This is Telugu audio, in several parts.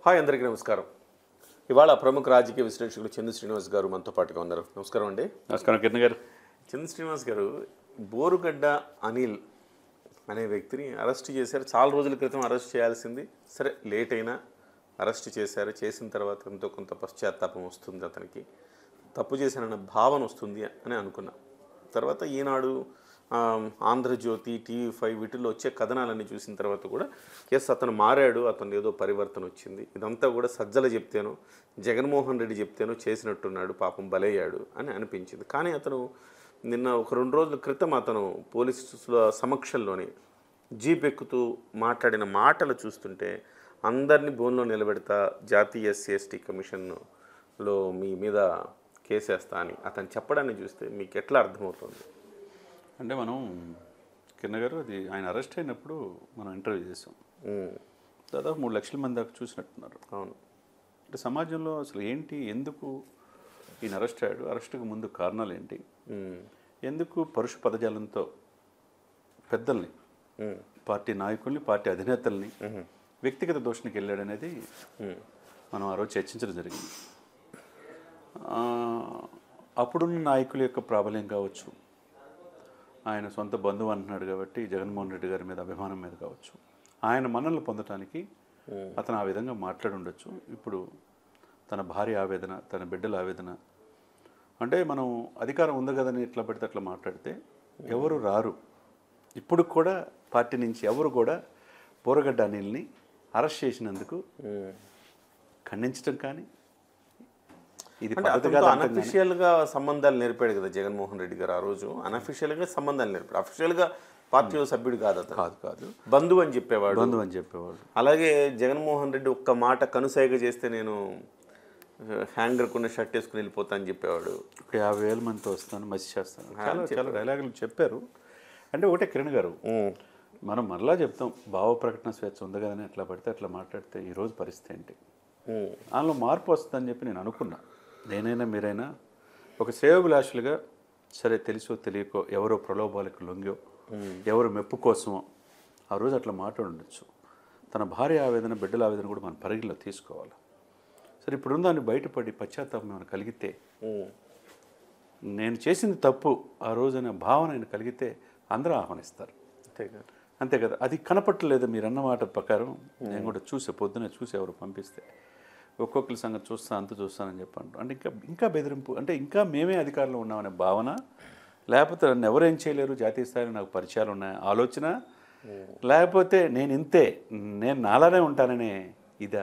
హాయ్ అందరికీ నమస్కారం ఇవాళ ప్రముఖ రాజకీయ విశ్లేషకులు చందు శ్రీనివాస్ గారు మనతో పాటుగా ఉన్నారు నమస్కారం అండి నమస్కారం కిరణ్ గారు చందు శ్రీనివాస్ గారు బోరుగడ్డ అనిల్ అనే వ్యక్తిని అరెస్ట్ చేశారు చాలా రోజుల క్రితం అరెస్ట్ చేయాల్సింది సరే లేట్ అయినా అరెస్ట్ చేశారు చేసిన తర్వాత ఎంతో కొంత పశ్చాత్తాపం వస్తుంది అతనికి తప్పు చేశానన్న భావన వస్తుంది అని అనుకున్నా తర్వాత ఈనాడు ఆ, ఆంధ్రజ్యోతి టీవీ ఫైవ్ వీటిల్లో వచ్చే కథనాలన్నీ చూసిన తర్వాత కూడా ఎస్ అతను మారాడు అతను ఏదో పరివర్తన వచ్చింది ఇదంతా కూడా సజ్జల చెప్తేనో జగన్మోహన్ రెడ్డి చెప్తేనో చేసినట్టున్నాడు పాపం బలయ్యాడు అని అనిపించింది కానీ అతను నిన్న ఒక రెండు రోజుల క్రితం అతను పోలీసుల సమక్షంలోనే జీప్ ఎక్కుతూ మాట్లాడిన మాటలు చూస్తుంటే అందరినీ బోన్లో నిలబెడతా జాతీయ ఎస్సీ ఎస్టీ కమిషన్లో మీ మీద కేసేస్తా అని అతను చెప్పడాన్ని చూస్తే మీకు ఎట్లా అర్థమవుతుంది అంటే మనం కిరణ్ గారు అది ఆయన అరెస్ట్ అయినప్పుడు మనం ఇంటర్వ్యూ చేసాం ఉమ్, దాదాపు మూడు లక్షల మంది దాకా చూసినట్టున్నారు అవును అంటే సమాజంలో అసలు ఏంటి ఎందుకు ఈయన అరెస్ట్ అయ్యాడు అరెస్ట్కి ముందు కారణాలు ఏంటి ఉమ్, ఎందుకు పరుష పదజాలంతో పెద్దల్ని ఉమ్, పార్టీ నాయకుల్ని పార్టీ అధినేతల్ని వ్యక్తిగత దోషణకి వెళ్ళాడు అనేది ఉమ్, మనం ఆ రోజు చర్చించడం జరిగింది ఆ, అప్పుడున్న నాయకుల యొక్క ప్రాబల్యం కావచ్చు ఆయన సొంత బంధువు అంటున్నాడు కాబట్టి జగన్మోహన్ రెడ్డి గారి మీద అభిమానం మీద కావచ్చు ఆయన మన్ననలు పొందటానికి అతను ఆ విధంగా మాట్లాడి ఉండొచ్చు ఇప్పుడు తన భార్య ఆవేదన తన బిడ్డల ఆవేదన అంటే మనం అధికారం ఉంది కదని ఇట్లా పెడితే అట్లా మాట్లాడితే ఎవరు రారు ఇప్పుడు కూడా పార్టీ నుంచి ఎవరు కూడా బోరగడ్డ అనిల్ని అరెస్ట్ చేసినందుకు ఉమ్. ఖండించడం కానీ ఇది అంటే పద్ధతి అతనితో కాదు అంటాం కానీ unofficial గా సంబంధాలు నేర్పాడు కదా జగన్మోహన్ రెడ్డి గారు ఆ రోజు Unofficial గా సంబంధాలు నేర్పాడు Official గా పార్టీ సభ్యుడు కాదు అతను కాదు కాదు బంధువు అని చెప్పేవాడు బంధువు అని చెప్పేవాడు అలాగే జగన్మోహన్ రెడ్డి ఒక్క మాట కనుసైగ చేస్తే నేను హ్యాంగర్ కొన్న షర్ట్ వేసుకుని వెళ్ళిపోతా అని చెప్పేవాడు ఒక యాభై వేల మందితో వస్తాను మసి చేస్తాను చాలా చాలా డైలాగులు చెప్పారు అంటే ఒకటే కిరణ్ గారు మనం మరలా చెప్తాం భావ ప్రకటన స్వేచ్ఛ ఉంది కదని ఎట్లా పడితే అట్లా మాట్లాడితే ఈరోజు పరిస్థితి ఏంటి ఉమ్, దానిలో మార్పు వస్తుందని చెప్పి నేను అనుకున్నా నేనైనా మీరైనా ఒక శ్రేయోభిలాషులుగా సరే తెలుసో తెలియకో ఎవరో ప్రలోభాలకు లొంగో ఎవరు మెప్పు కోసమో ఆ రోజు అట్లా మాట్లాడి ఉండొచ్చు తన భార్య ఆవేదన బిడ్డల ఆవేదన కూడా మనం పరిగిలో తీసుకోవాలి సరే ఇప్పుడున్న దాన్ని బయటపడి పశ్చాత్తాపం ఏమైనా కలిగితే ఉమ్, నేను చేసింది తప్పు ఆ రోజున భావన ఆయన కలిగితే అందరూ ఆహ్వానిస్తారు అంతే కదా అంతే కదా అది కనపట్టలేదు మీరు అన్న మాట ప్రకారం నేను కూడా చూసే పొద్దునే చూసి ఎవరు పంపిస్తే ఒక్కొక్కరి సంగతి చూస్తా అంత చూస్తానని చెప్పండి అంటే ఇంకా ఇంకా బెదిరింపు అంటే ఇంకా మేమే అధికారంలో ఉన్నామనే భావన లేకపోతే నన్ను ఎవరేం చేయలేరు జాతీయ స్థాయిలో నాకు పరిచయాలు ఉన్నాయి ఆలోచన లేకపోతే నేను ఇంతే నేను నాలానే ఉంటాననే ఇదా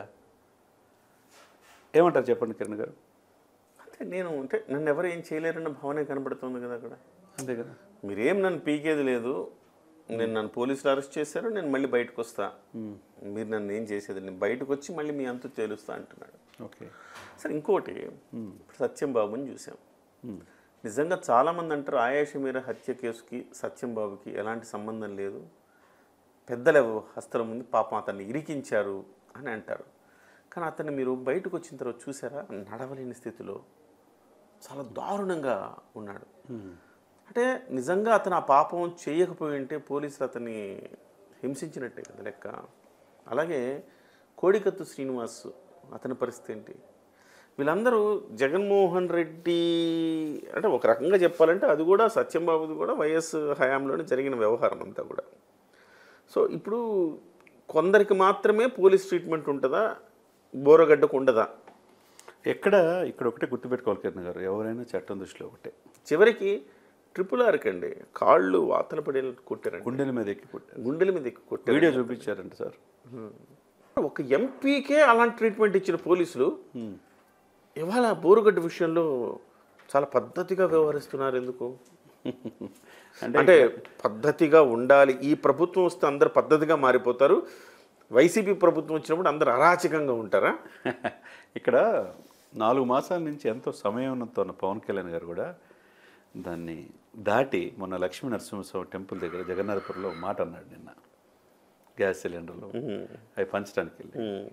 ఏమంటారు చెప్పండి కిరణ్ గారు అంటే నేను అంటే నన్ను ఎవరు ఏం చేయలేరన్న భావనే కనబడుతుంది కదా అక్కడ అంతే కదా మీరేం నన్ను పీకేది లేదు నేను నన్ను పోలీసులు అరెస్ట్ చేశారు నేను మళ్ళీ బయటకు వస్తా మీరు నన్ను ఏం చేసేది నేను బయటకు వచ్చి మళ్ళీ మీ అంతు తేలుస్తా అంటున్నాడు ఓకే సరే ఇంకోటి ఇప్పుడు సత్యం బాబుని చూసాం నిజంగా చాలామంది అంటారు ఆయేష మీర హత్య కేసుకి సత్యం బాబుకి ఎలాంటి సంబంధం లేదు పెద్దల హస్తల ముందు పాపం అతన్ని ఇరికించారు అని అంటారు కానీ అతన్ని మీరు బయటకు వచ్చిన తర్వాత చూసారా నడవలేని స్థితిలో చాలా దారుణంగా ఉన్నాడు అంటే నిజంగా అతను ఆ పాపం చేయకపోయి ఉంటే పోలీసులు అతన్ని హింసించినట్టే కదా లెక్క అలాగే కోడికత్తు శ్రీనివాస్ అతని పరిస్థితి ఏంటి వీళ్ళందరూ జగన్మోహన్ రెడ్డి అంటే ఒక రకంగా చెప్పాలంటే అది కూడా సత్యంబాబుది కూడా వైఎస్ హయాంలోనే జరిగిన వ్యవహారం అంతా కూడా సో ఇప్పుడు కొందరికి మాత్రమే పోలీస్ ట్రీట్మెంట్ ఉంటుందా బోరగడ్డకు ఉండదా ఎక్కడ ఇక్కడ ఒకటే గుర్తుపెట్టుకోవాలి కిరణ్ గారు ఎవరైనా చట్టం దృష్టిలో ఒకటే చివరికి ట్రిపుల్ ఆర్కి అండి కాళ్ళు వాతలు పడేలా కొట్టారండి గుండెల మీద ఎక్కి పుట్టారు గుండెల మీద ఎక్కి కొట్టారు వీడియో చూపించారంట సార్ ఒక ఎంపీకే అలాంటి ట్రీట్మెంట్ ఇచ్చిన పోలీసులు ఇవాళ బోరుగడ్డ విషయంలో చాలా పద్ధతిగా వ్యవహరిస్తున్నారు ఎందుకు అంటే అంటే పద్ధతిగా ఉండాలి ఈ ప్రభుత్వం వస్తే అందరు పద్ధతిగా మారిపోతారు వైసీపీ ప్రభుత్వం వచ్చినప్పుడు అందరు అరాచకంగా ఉంటారా ఇక్కడ నాలుగు మాసాల నుంచి ఎంతో సమయం ఉన్నతో ఉన్న పవన్ కళ్యాణ్ గారు కూడా దాన్ని దాటి మొన్న లక్ష్మీ నరసింహస్వామి టెంపుల్ దగ్గర జగన్నాథపురంలో ఒక మాట అన్నాడు నిన్న గ్యాస్ సిలిండర్లు అవి పంచడానికి వెళ్ళి ఉమ్,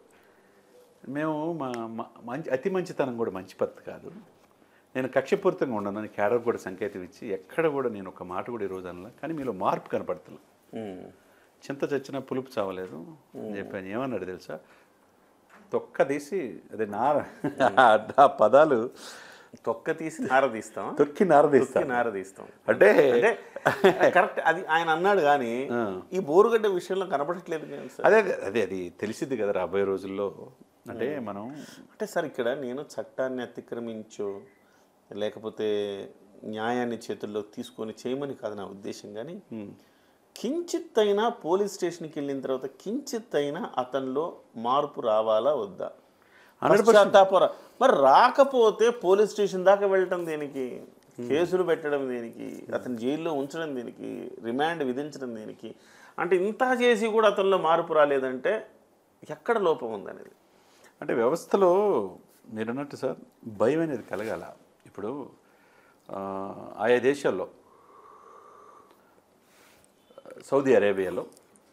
మేము మా మా- మంచి అతి మంచితనం కూడా మంచి పద్ధతి కాదు నేను కక్షపూరితంగా ఉండను అని క్యాడర్ కూడా సంకేతం ఇచ్చి ఎక్కడ కూడా నేను ఒక మాట కూడా ఈరోజు అనలా కానీ మీలో మార్పు కనపడుతుంది ఉమ్, చింత చచ్చినా పులుపు చావలేదు అని చెప్పాను ఏమన్నాడు తెలుసా తొక్క తీసి అదే నార ఆ పదాలు తొక్క తీసి నార తీస్తాం తొక్కి నార తీస్తా తొక్కి నార తీస్తాం అంటే అంటే కరెక్ట్ అది ఆయన అన్నాడు కానీ ఈ బోరుగడ్డ విషయంలో కనపడట్లేదు కానీ సార్ అదే అదే, అదే అది తెలిసింది కదా రాబోయే రోజుల్లో అంటే మనం అంటే సార్ ఇక్కడ నేను చట్టాన్ని అతిక్రమించో లేకపోతే న్యాయాన్ని చేతుల్లో తీసుకొని చేయమని కాదు నా ఉద్దేశం కానీ కించిత్ అయినా పోలీస్ స్టేషన్కి వెళ్ళిన తర్వాత కించిత్ అయినా అతనిలో మార్పు రావాలా వద్దా పశ్చాత్తాపర మరి రాకపోతే పోలీస్ స్టేషన్ దాకా వెళ్ళటం దేనికి కేసులు పెట్టడం దేనికి అతని జైల్లో ఉంచడం దేనికి రిమాండ్ విధించడం దేనికి అంటే ఇంత చేసి కూడా అతనిలో మార్పు రాలేదంటే ఎక్కడ లోపం ఉందనేది అంటే వ్యవస్థలో మీరు అన్నట్టు సార్ భయం అనేది కలగాల ఇప్పుడు ఆ, ఆయా దేశాల్లో సౌదీ అరేబియాలో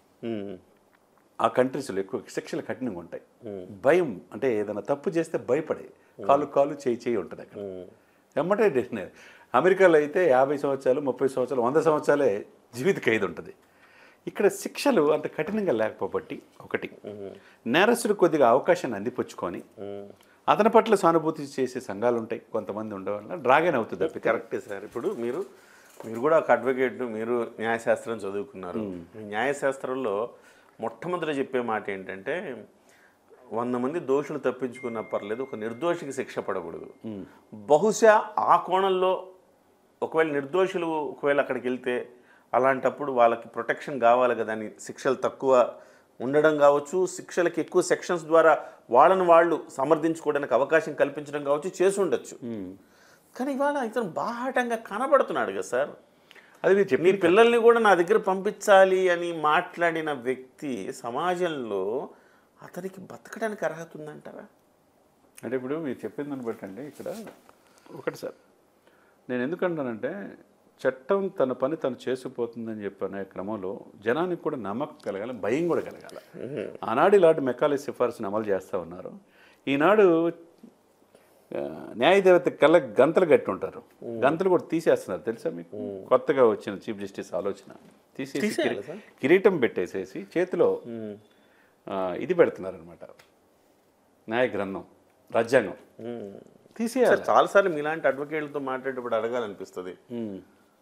ఆ కంట్రీస్లో ఎక్కువ శిక్షలు కఠినంగా ఉంటాయి భయం అంటే ఏదైనా తప్పు చేస్తే భయపడే కాలు కాలు చేయి చేయి ఉంటుంది అక్కడ ఎమ్మటే డెసిషన్ అమెరికాలో అయితే యాభై సంవత్సరాలు ముప్పై సంవత్సరాలు వంద సంవత్సరాలే జీవిత ఖైదు ఉంటుంది ఇక్కడ శిక్షలు అంత కఠినంగా లేకపోబట్టి ఒకటి నేరస్తుడు కొద్దిగా అవకాశాన్ని అందిపుచ్చుకొని అతని పట్ల సానుభూతి చేసే సంఘాలు ఉంటాయి కొంతమంది ఉండవల్ల డ్రాగన్ అవుతుంది తప్పితే కరెక్టే సార్ ఇప్పుడు మీరు మీరు కూడా ఒక అడ్వకేట్ మీరు న్యాయశాస్త్రం చదువుకున్నారు న్యాయశాస్త్రంలో మొట్టమొదటి చెప్పే మాట ఏంటంటే వంద మంది దోషులు తప్పించుకున్నా పర్లేదు ఒక నిర్దోషికి శిక్ష పడకూడదు బహుశా ఆ కోణంలో ఒకవేళ నిర్దోషులు ఒకవేళ అక్కడికి వెళ్తే అలాంటప్పుడు వాళ్ళకి ప్రొటెక్షన్ కావాలి కదా అని శిక్షలు తక్కువ ఉండడం కావచ్చు శిక్షలకి ఎక్కువ సెక్షన్స్ ద్వారా వాళ్ళని వాళ్ళు సమర్థించుకోవడానికి అవకాశం కల్పించడం కావచ్చు చేసి ఉండొచ్చు కానీ ఇవాళ ఇతను బాహాటంగా కనబడుతున్నాడు కదా సార్ అది మీరు చెప్పి మీ పిల్లల్ని కూడా నా దగ్గర పంపించాలి అని మాట్లాడిన వ్యక్తి సమాజంలో అతనికి బతకడానికి అర్హత ఉందంటారా అంటే ఇప్పుడు మీరు చెప్పిన దాన్ని బట్టి అండి ఇక్కడ ఒకటి సార్ నేను ఎందుకంటానంటే చట్టం తన పని తను చేసుకుపోతుందని చెప్పిన క్రమంలో జనానికి కూడా నమ్మకం కలగాలి భయం కూడా కలగాలి ఆనాడు ఇలాంటి మెకాలే సిఫార్సుని అమలు చేస్తూ ఉన్నారు ఈనాడు ఆ, న్యాయదేవత కళ్ళ గంతలు కట్టి ఉంటారు గంతలు కూడా తీసేస్తున్నారు తెలుసా మీకు కొత్తగా వచ్చిన చీఫ్ జస్టిస్ ఆలోచన తీసేసి తీసేయాలి కిరీ- కిరీటం పెట్టేసేసి చేతిలో ఆ, ఇది పెడుతున్నారు అనమాట న్యాయ గ్రంథం రాజ్యాంగం తీసేయాలి సార్ చాలాసార్లు మీలాంటి అడ్వకేట్లతో మాట్లాడేటప్పుడు అడగాలనిపిస్తుంది ఉమ్.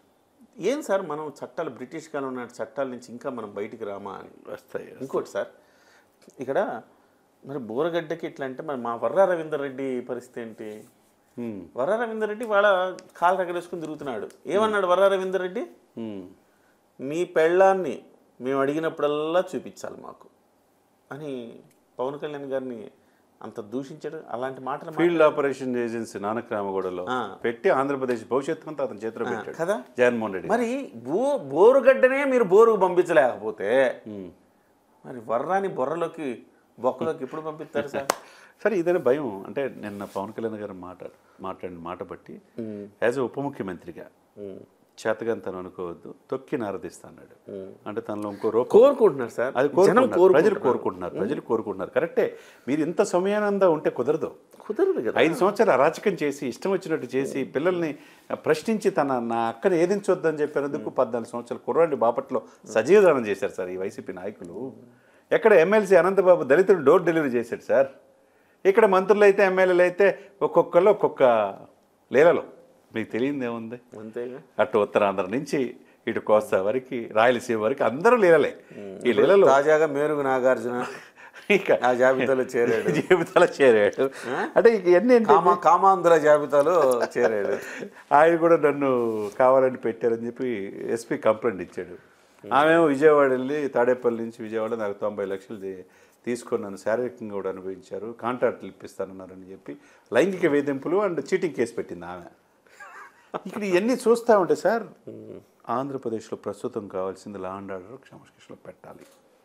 ఏం సార్ మనం చట్టాలు బ్రిటిష్ కాలం నాటి చట్టాల నుంచి ఇంకా మనం బయటికి రామా అని వస్తాయి ఇంకోటి సార్ ఇక్కడ మరి బోరగడ్డకి ఇట్లా అంటే మరి మా వర్రా రవీందర్ రెడ్డి పరిస్థితి ఏంటి ఉమ్. వర్రా రవీందర్ రెడ్డి వాళ్ళ కాలు రగలేసుకుని తిరుగుతున్నాడు ఏమన్నాడు వర్రా రవీందర్ రెడ్డి ఉమ్. మీ పెళ్ళాన్ని మేము అడిగినప్పుడల్లా చూపించాలి మాకు అని పవన్ కళ్యాణ్ గారిని అంత దూషించాడు అలాంటి మాటలు మా- ఫీల్డ్ ఆపరేషన్ ఏజెన్సీ నానక్రామగూడలో ఆ. పెట్టి ఆంధ్రప్రదేశ్ భవిష్యత్తు అంతా అతని చేతిలో పెట్టాడు కదా జగన్మోహన్ రెడ్డి మరి బో బోరుగడ్డనే మీరు బోరుకు పంపించలేకపోతే ఉమ్. మరి వర్రాని బొర్రలోకి బొక్కలోకి ఎప్పుడు పంపిస్తారు సార్ సరే ఇదే భయం అంటే నిన్న పవన్ కళ్యాణ్ గారు మాట మాట్లాడిన మాట బట్టి యాజ్ ఉప ముఖ్యమంత్రిగా చేతగాని తను అనుకోవద్దు తొక్కి నారదీస్తా అన్నాడు అంటే తనలో ఇంకో రూపం కోరుకుంటున్నారు సార్ అది జనం కోరుకుంటున్నారు ప్రజలు కోరుకుంటున్నారు కోరుకుంటున్నారు ప్రజలు కోరుకుంటున్నారు కరెక్టే మీరు ఇంత సమయానందా ఉంటే కుదరదు కుదరదు కదా ఐదు సంవత్సరాలు అరాచకం చేసి ఇష్టం వచ్చినట్టు చేసి పిల్లల్ని ప్రశ్నించి తన నా అక్కని ఏదించొద్దని చెప్పినందుకు పద్నాలుగు సంవత్సరాలు కుర్రాడి బాపట్లో సజీవదానం చేశారు సార్ ఈ వైసీపీ నాయకులు ఎక్కడ ఎమ్మెల్సీ అనంతబాబు దళితులు డోర్ డెలివరీ చేశాడు సార్ ఇక్కడ మంత్రులు అయితే ఎమ్మెల్యేలు అయితే ఒక్కొక్కరు ఒక్కొక్క లీలలో మీకు తెలియంది ఏముంది అంతేగా అటు ఉత్తరాంధ్ర నుంచి ఇటు కోస్తా వరకు రాయలసీమ వరకు అందరూ లీలలే ఈ లీలలో తాజాగా మేరుగు నాగార్జున ఇక ఆ జాబితాలో చేరాడు జీవితాలు చేరాడు అంటే ఇక ఇవన్నీ ఏంటి? కామా కామాంధ్ర జాబితాలో చేరాడు ఆయన కూడా నన్ను కావాలని పెట్టారని చెప్పి ఎస్పీ కంప్లైంట్ ఇచ్చాడు ఆమె విజయవాడ వెళ్ళి తాడేపల్లి నుంచి విజయవాడ నాకు తొంభై లక్షలు తీ- తీసుకొని నన్ను శారీరకంగా కూడా అనుభవించారు కాంట్రాక్ట్లు ఇప్పిస్తానన్నారని చెప్పి లైంగిక వేధింపులు అండ్ చీటింగ్ కేసు పెట్టింది ఆమె ఇక్కడ ఇవన్నీ చూస్తూ ఉంటే సార్ ఆంధ్రప్రదేశ్లో ప్రస్తుతం కావాల్సింది లా అండ్ ఆర్డర్ క్రమశిక్షణలో పెట్టాలి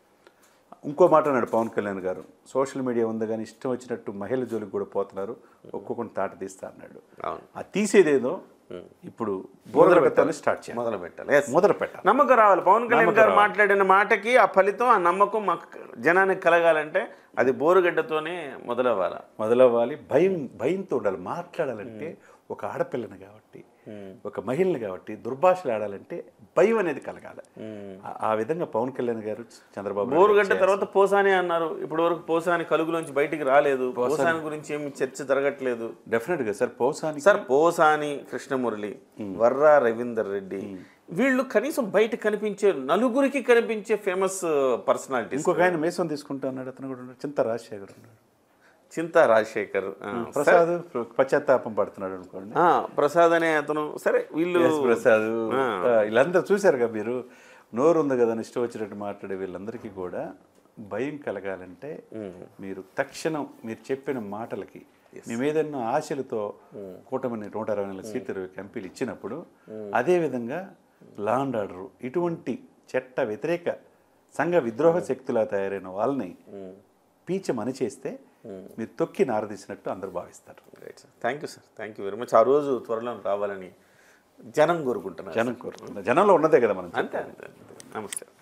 ఇంకో మాట అన్నాడు పవన్ కళ్యాణ్ గారు సోషల్ మీడియా ఉంది కానీ ఇష్టం వచ్చినట్టు మహిళల జోలికి కూడా పోతున్నారు ఒక్కొక్కరిని తాట తీస్తా అన్నాడు అవును ఆ తీసేదేదో ఇప్పుడు బోధన స్టార్ట్ చేయాలి మొదలు పెట్టాలి Yes. మొదలు పెట్టాలి నమ్మకం రావాలి పవన్ కళ్యాణ్ నమ్మకం గారు రావాలి. మాట్లాడిన మాటకి ఆ ఫలితం ఆ నమ్మకం మాకు జనానికి కలగాలంటే అది బోరుగడ్డతోనే మొదలవ్వాలి మొదలవ్వాలి భయం భయంతో ఉండాలి మాట్లాడాలంటే ఒక ఆడపిల్లని కాబట్టి ఒక మహిళని కాబట్టి దుర్భాషలు ఆడాలంటే భయం అనేది కలగాలి ఆ- ఆ విధంగా పవన్ కళ్యాణ్ గారు చంద్రబాబు నాయుడు బోరుగడ్డ తర్వాత పోసాని అన్నారు ఇప్పటి వరకు పోసాని కలుగులోంచి బయటికి రాలేదు పోసాని గురించి ఏమి చర్చ జరగట్లేదు డెఫినెట్గా సార్ పౌసానికి సార్ పోసాని కృష్ణమురళి వర్రా రవీందర్ రెడ్డి వీళ్ళు కనీసం బయట కనిపించే నలుగురికి కనిపించే ఫేమస్ పర్సనాలిటీస్ ఇంకొక ఆయన మేసం తీసుకుంటా అన్నాడు అతను కూడా ఉన్నాడు చింత రాజశేఖర్ ఉన్నాడు చింతా రాజశేఖర్ ఆ, ప్రసాద్ పశ్చాత్తాపం పడుతున్నాడు అనుకోండి ఆ, ప్రసాద్ అనే అతను సరే వీళ్ళు ఎస్ ప్రసాద్ ఆ, వీళ్ళందరూ చూశారు కదా మీరు నోరు ఉంది కదా అని ఇష్టం వచ్చినట్టు మాట్లాడే వీళ్ళందరికీ కూడా భయం కలగాలంటే మీరు తక్షణం మీరు చెప్పిన మాటలకి మేము ఏదైనా ఆశలతో కూటమిని నూట అరవై నాలుగు సీట్లు ఇరవై ఎంపీలు ఇచ్చినప్పుడు అదేవిధంగా లా అండ్ ఆర్డర్ ఇటువంటి చట్ట వ్యతిరేక సంఘ విద్రోహ శక్తులా తయారైన వాళ్ళని పీచమని చేస్తే మీరు తొక్కి నారదీసినట్టు అందరూ భావిస్తారు right sir thank you sir thank you very much ఆ రోజు త్వరలో రావాలని జనం కోరుకుంటున్నారు జనం కోరుకుంటున్నారు జనంలో ఉన్నదే కదా మనం అంతే అంతే అంతే. నమస్తే